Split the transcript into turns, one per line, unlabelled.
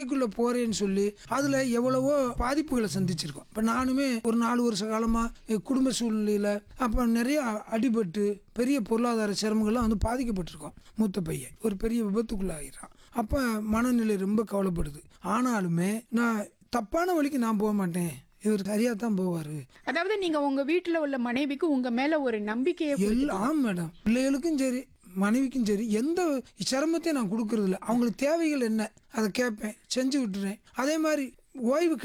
துறைக்குள்ள போறேன்னு சொல்லி அதுல எவ்வளவோ பாதிப்புகளை சந்திச்சிருக்கோம் இப்ப நானுமே ஒரு நாலு வருஷ காலமா என் குடும்ப சூழ்நிலையில அப்ப நிறைய அடிபட்டு பெரிய பொருளாதார சிரமங்கள்லாம் வந்து பாதிக்கப்பட்டிருக்கோம் மூத்த பையன் ஒரு பெரிய விபத்துக்குள்ள ஆகிறான் அப்ப மனநிலை ரொம்ப கவலைப்படுது ஆனாலுமே நான் தப்பான வழிக்கு நான் போக மாட்டேன் இவர் சரியா தான் போவாரு
அதாவது நீங்க உங்க வீட்டுல உள்ள மனைவிக்கு உங்க மேல ஒரு நம்பிக்கையை
எல்லாம் மேடம் பிள்ளைகளுக்கும் சரி மனைவிக்கும் சரி எந்த சிரமத்தையும் நான் கொடுக்கறது இல்ல அவங்களுக்கு தேவைகள் என்ன அதை கேட்பேன் செஞ்சு விட்டுறேன் அதே மாதிரி ஓய்வு